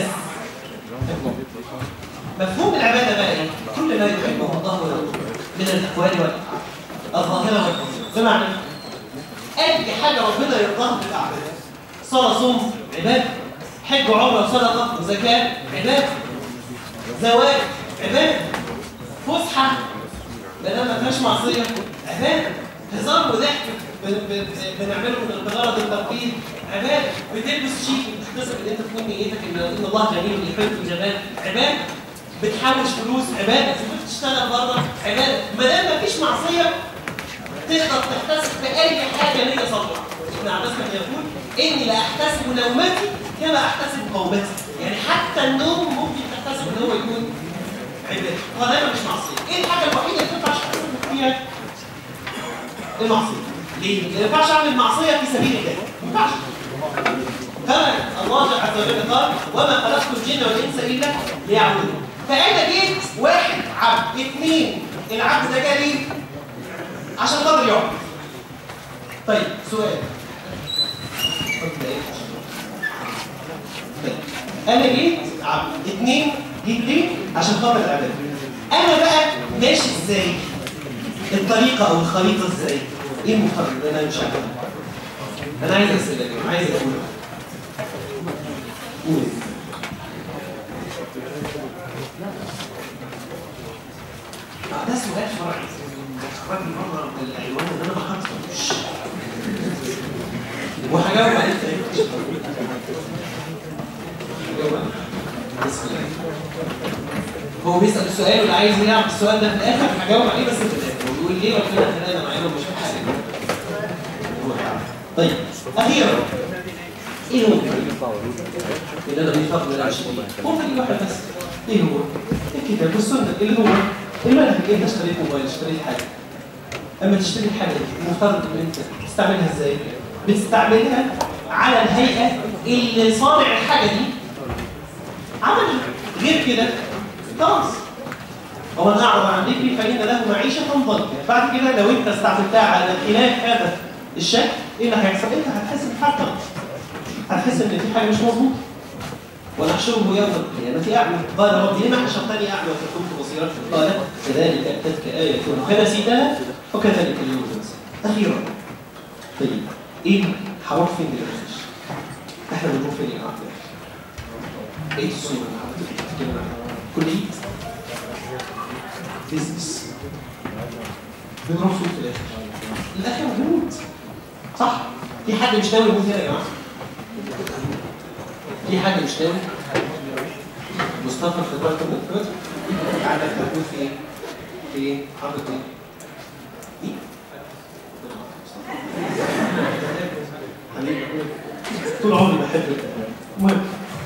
مفهوم العبادة بقى إيه؟ كل ما يحبه الله ورسوله من الأقوال والأفعال الظاهرة والباطنة بمعنى أي حاجة ربنا يرضاها في الأعمال صلاة صوم عبادة حج وعمرة وصدقة وزكاة عبادة زواج عبادة فسحة ما دام ما فيهاش معصية عبادة هزار وضحك بن- بن- بنعمله بغرض الترفيه عبادة بتلبس شيك وتحتسب ان انت تكون نيتك ان ان الله جميل يحب الجمال عبادة بتحوش فلوس عبادة سافرت تشتغل بره عبادة ما دام ما فيش معصية تقدر تحتسب بأي حاجة نية صالحة ابن عباس كان يقول إني لا أحتسب نومتي كما أحتسب قومتي يعني حتى النوم ممكن تحتسب إن هو يكون عبادة طالما مش معصية إيه الحاجة الوحيدة اللي تنفعش تحتسب فيها المعصية ليه؟ ما ينفعش أعمل معصية في سبيل الله ما ينفعش كما الله عز وجل قال وما خلقت الجن والإنس إلا ليعبدون فأنا جيت واحد عبد اثنين العبد ده جه ليه؟ عشان خاطر يقعد طيب سؤال خد دقيقة عشان- طيب انا جيت عم- اتنين جيت ليه عشان خاطر العباده انا بقى ماشي ازاي الطريقه او الخريطه ازاي ايه المفترض ان انا مش عارف انا عايز اسئله دي عايز اقول قول آه، ده سؤال فرعي خرجني مره من العنوان اللي انا ما حطيتوش وهجاوب عليه تاني هجاوب عليه. بسم الله هو بيسأل السؤال واللي عايز يعمل السؤال ده في الآخر هجاوب عليه بس في الآخر ويقول ليه ربنا خلانا معانا ومش في حاجة طيب أخيرا إيه هو الطريق؟ اللي أنا بيفضل العشرين هو طريق واحد بس إيه هو؟ الكتاب والسنة اللي هو المنهج أنت اشتريت موبايل اشتريت حاجة اما تشتري الحاجه دي المفترض ان انت تستعملها ازاي؟ بتستعملها على الهيئه اللي صانع الحاجه دي عملها غير كده خلاص ومن اعرض عن ذكري فان له معيشه ضنكا بعد كده لو انت استعملتها على خلاف هذا الشكل ايه اللي هيحصل؟ انت هتحس بحاجه هتحس ان في حاجه مش مظبوطه ونحشره يوم القيامة أعمى قال رب لما حشرتني أعمى وقد كنت بصيرا قال كذلك أتتك آية فنسيتها وكذلك اليوم تنسى أخيرا طيب إيه هروح فين دلوقتي؟ إحنا بنروح فين يا عبد إيه الصورة اللي حضرتك بتتكلم عنها؟ كلية بيزنس بنروح فين في الآخر؟ الآخر بنموت صح؟ في حد مش ناوي يموت هنا يا جماعة؟ في حد مش ناوي مصطفى في دولة الدكتور عندك تقول في ايه؟ في ايه؟ حاطط ايه؟ ايه؟ حبيبي طول عمري بحبك المهم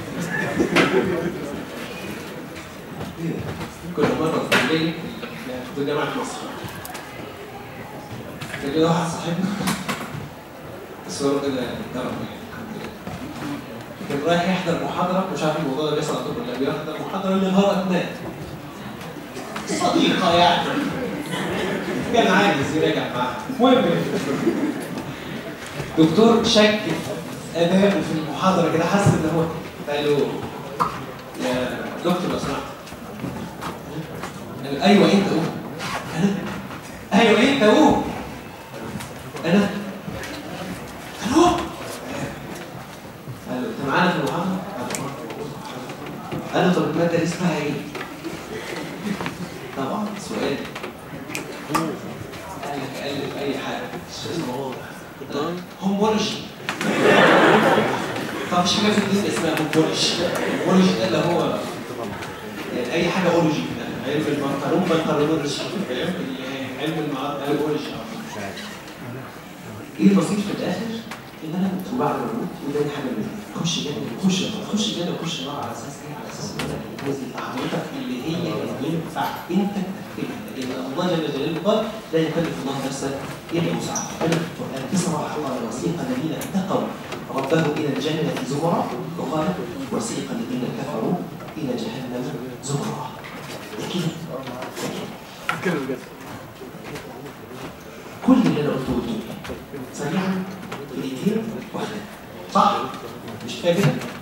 إيه ده؟ كل مرة في الليل في جامعة مصر كان كده واحد صاحبنا بس هو كده ضرب يعني الحمد لله كان رايح يحضر محاضرة مش عارف الموضوع ده بيحصل عندكم ولا لا بيحضر محاضرة اللي نهار مات صديقة يعني كان عايز يراجع معاها المهم دكتور شك في أدائه في المحاضرة كده حس إن هو قال له يا دكتور لو سمحت قال له، أيوه أنت قوم أنا أيوه أنت قوم أنا قال له قال له انت معانا في المحاضره؟ قال له طب الماده دي اسمها ايه؟ طبعا سؤال قال لك الف اي حاجه اسمه واضح هومولوجي طب مش حاجه في الدين اسمها هومولوجي هومولوجي ده اللي هو يعني اي حاجه اولوجي علم المقارون بالقانونولوجي فاهم؟ علم المعارض ايه البسيط في الاخر ان انا كنت بعد ما اموت وداني حاجه مني خش جنه خش خش جنه وخش نار على اساس ايه؟ على اساس ان انا الجوز حضرتك اللي هي اللي ينفع انت تكتبها لان الله جل جلاله قال لا يكلف الله نفسا الا وسعها قال في القران بصراحه قال وسيق الذين اتقوا ربهم الى الجنه زمرا وقال وسيق الذين كفروا الى جهنم زمرا ده كده ده كده كل اللي انا قلته قلته سريعا في دقيقتين واحده صح؟ مش فاكر؟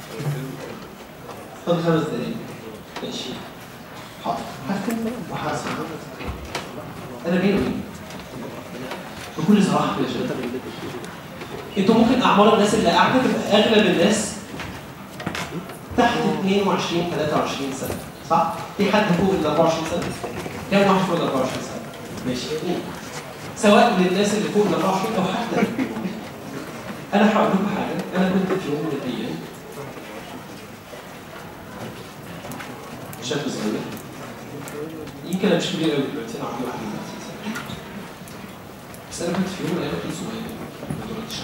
خد خمس دقايق ماشي حاضر هكتب وهسمع انا بيني وبينك بكل صراحه يا شباب انتوا ممكن اعمار الناس اللي قاعده تبقى اغلب الناس تحت 22 23 سنه صح؟ في حد فوق ال 24 سنه؟ كم واحد فوق ال 24 سنه؟ ماشي سواء للناس اللي فوق ال 24 او حتى انا هقول لكم حاجه انا كنت في يوم من الايام شاب صغير يمكن انا مش كبير قوي دلوقتي انا عندي 31 سنه بس انا كنت في يوم من الايام كنت صغير ما دلوقتي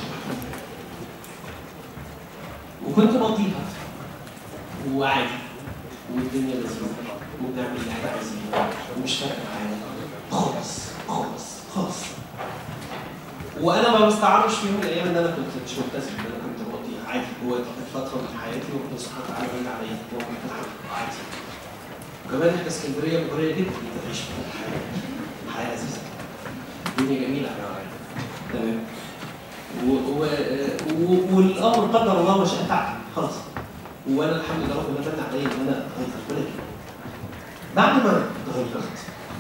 وكنت مقضيها وعادي والدنيا لذيذه وبنعمل اللي احنا عايزينه ومش فارقه معايا خالص خالص خالص وانا ما بستعرضش في يوم من الايام ان انا كنت مش ملتزم ان انا كنت بقضي عادي هو كانت فتره من حياتي وربنا سبحانه وتعالى من عليا هو كان عادي وكمان احنا اسكندريه مغريه جدا انت تعيش في الحياه حياه لذيذه الدنيا جميله تمام و... و... و... والامر قدر الله ما شاء فعل خلاص وانا الحمد لله ربنا من عليا ان انا اتغير ولكن بعد ما اتغيرت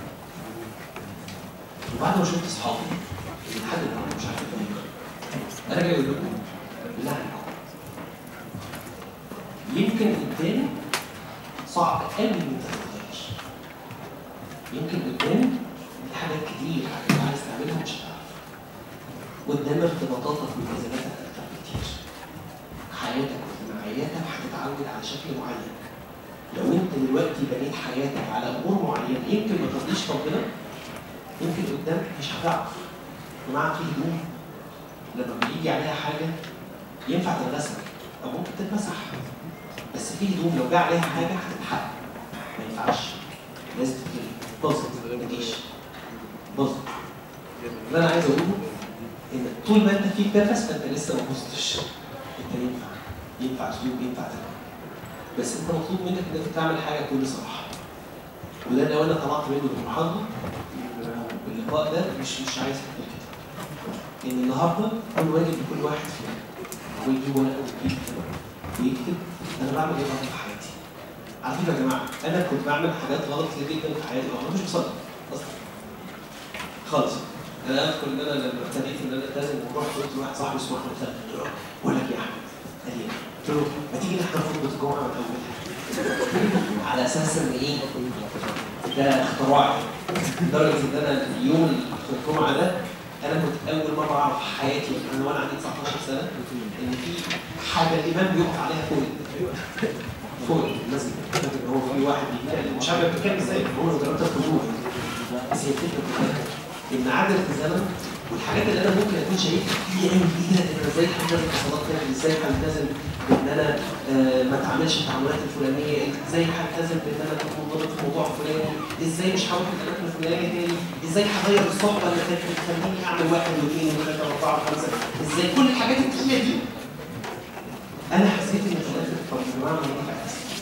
وبعد ما شفت اصحابي اللي لحد النهارده مش عارف اتغير انا جاي اقول لكم بالله عليكم يمكن قدام صعب قوي ان انت تتغير يمكن قدام في حاجات كتير انت عايز تعملها مش هتعرف قدام ارتباطاتك والتزاماتك اكتر بكتير حياتك واجتماعياتك هتتعود على شكل معين لو انت دلوقتي بنيت حياتك على امور معينه يمكن ما ترضيش ربنا يمكن قدام مش هتعرف جماعه في هدوم لما بيجي عليها حاجه ينفع تتغسل او ممكن تتمسح بس في هدوم لو جه عليها حاجه هتتحرق ما ينفعش لازم تتغير باظت ما تجيش باظت اللي انا عايز اقوله ان طول ما انت فيك نفس فانت لسه ما بوظتش انت ينفع ينفع اسلوب ينفع تمام بس انت مطلوب منك ان انت تعمل حاجه بكل صراحه وده لو انا طلعت منه بالمحاضره باللقاء ده مش مش عايز اكتر كده ان النهارده كل واجب لكل واحد فينا هو يجيب ورقه ويجيب ويكتب انا بعمل ايه غلط في حياتي على فكره يا جماعه انا كنت بعمل حاجات غلط كتير جدا في حياتي وانا مش مصدق اصلا خالص انا اذكر ان انا لما ابتديت ان انا التزم ورحت قلت لواحد صاحبي اسمه احمد خالد قلت له بقول لك يا احمد قال لي قلت له ما تيجي نحضر خطبه الجمعه من اولها على اساس ان ايه ده اختراع لدرجه ان انا اليوم الجمعه ده انا كنت اول مره اعرف في حياتي انا وانا عندي 19 سنه ان في حاجه الامام بيقف عليها فوق فوق المسجد ان هو في واحد بيتكلم مش عارف بيتكلم ازاي هو لو ضربت الحضور بس هي الفكره كلها ان عجله الزمن والحاجات اللي انا ممكن اكون شايفها كتير قوي جديده ان انا ازاي هلتزم بالصلاه تعمل ازاي هلتزم بان انا آه ما اتعاملش التعاملات الفلانيه ازاي هلتزم بان انا اكون منضبط في موضوع فلاني ازاي مش هروح الاماكن الفلانيه تاني ازاي هغير الصحبه اللي كانت بتخليني اعمل واحد واثنين وثلاثه واربعه وخمسه ازاي كل الحاجات الكتيره دي انا حسيت ان في الاخر طب يا جماعه ما ينفع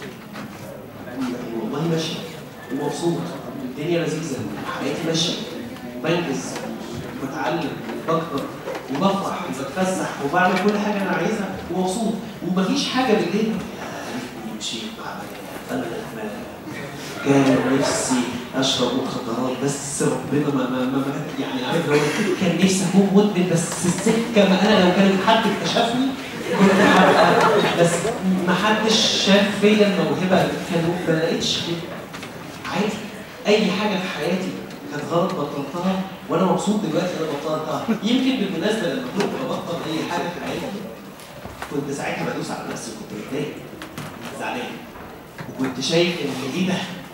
يعني والله ماشي ومبسوط الدنيا لذيذه حياتي ماشيه بنجز بتعلم بكبر وبفرح وبتفسح وبعمل كل حاجه انا عايزها ومبسوط ومفيش حاجه بالليل مشيت مع انا كان نفسي اشرب مخدرات بس ربنا ما ما ما ما- يعني عارف لو كان نفسي اكون مدمن بس السكه ما انا لو كان حد اكتشفني كنت هبقى بس ما حدش شاف فيا الموهبه كان ما لقيتش عادي اي حاجه في حياتي كانت غلط بطلتها وانا مبسوط دلوقتي ان انا بطلتها يمكن بالمناسبه لما كنت ببطل اي حاجه في حياتي كنت ساعتها بدوس على نفسي وكنت متضايق زعلان وكنت شايف ان ايه ده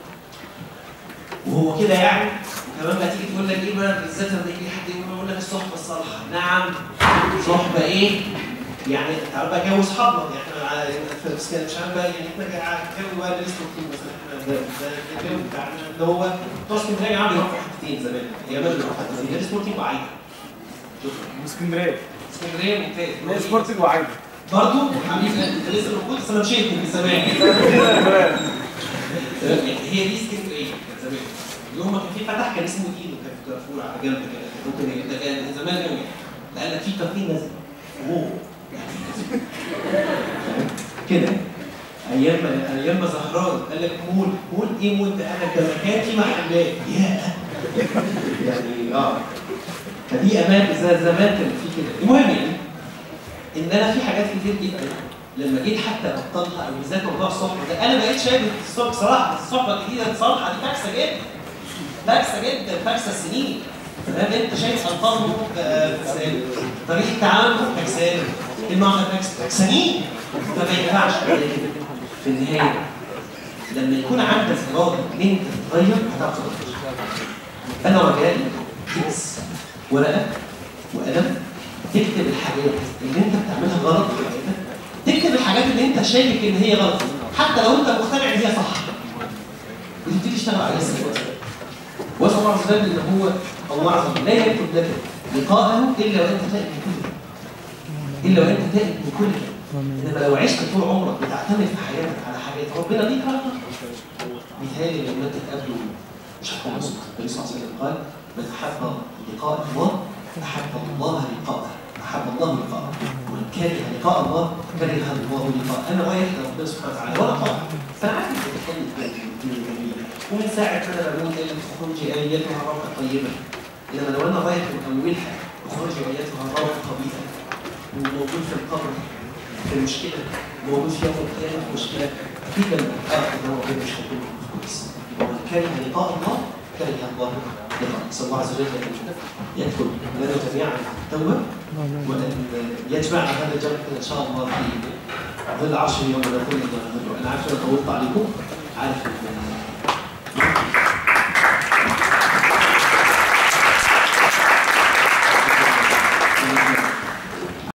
وهو كده يعني وكمان بقى تيجي تقول لك ايه بقى بالذات لما يجي حد يقول لك الصحبه الصالحه نعم صحبه ايه؟ يعني تعال بقى جو اصحابنا يعني احنا على- في اسكندريه مش عارف بقى يعني احنا جو بقى لسه مثلا احنا ده ده الجو بتاعنا اللي هو بتوع اسكندريه يا عم يروحوا حتتين زمان ايام اللي يروحوا حتتين نادي سبورتنج وعايده اسكندريه اسكندريه ممتاز نادي سبورتنج وعايده برضه حبيبي انت لسه موجود بس انا مشيت من زمان هي دي اسكندريه كان زمان يوم ما كان في فتح كان اسمه ايدو كان في كارفور على جنب كده ممكن ده كان زمان قوي ده قال لك في كافيه نازل اوه يعني كده ايام ما ايام ما زهران قال لك مول مول ايه مول ده قال لك ده مكان فيه محلات ياه يعني اه فدي امان زي زمان كان في كده المهم يعني ان انا في حاجات كتير جدا لما جيت حتى ابطلها او بالذات موضوع الصحبه ده انا بقيت شايف الصحبه بصراحه الصحبه الجديده الصالحه دي فاكسه جدا فاكسه جدا فاكسه سنين تمام انت شايف الفاظهم آه، فاكسان طريقه تعاملهم فاكسان المعنى فاكس فاكسانين فما ينفعش في النهايه لما يكون عندك اراده ان انت تتغير هتعرف تتغير انا رجائي تكس ورقه وقلم تكتب الحاجات اللي انت بتعملها غلط في حياتك تكتب الحاجات اللي انت شايف ان هي غلط حتى لو انت مقتنع ان هي صح وتبتدي تشتغل عليها سوا واسال الله عز وجل ان هو الله عز وجل لا يكتب لك لقاءه الا وانت تائب من كل ده. الا وانت تائب من كل ده. انما لو عشت طول عمرك بتعتمد في حياتك على حاجات ربنا ليك رحمه مثالي لما انت تقابله مش هتكون مبسوط النبي صلى الله عليه وسلم قال من احب لقاء الله احب الله لقاءه احب الله لقاءه ومن كره لقاء الله كره الله لقاء انا رايح لربنا سبحانه وتعالى وانا طالع فانا عارف انت بتتكلم جميله ومن ساعه ما انا بقول ايه تخرجي ايتها الروح الطيبه انما لو انا رايح من اولها اخرجي ايتها الروح الخبيثه وموجود في القبر في المشكله موجود في يوم القيامه في مشكله اكيد لما اعرف ان هو غير مش هيكون كويس ومن كره لقاء الله كره الله لقاء نسال الله عز وجل ان يكتب لنا جميعا التوبه وان يجمعنا هذا الجمع ان شاء الله في ظل عرش يوم لا ظل الا ظله انا عارف ان انا طولت عليكم عارف ان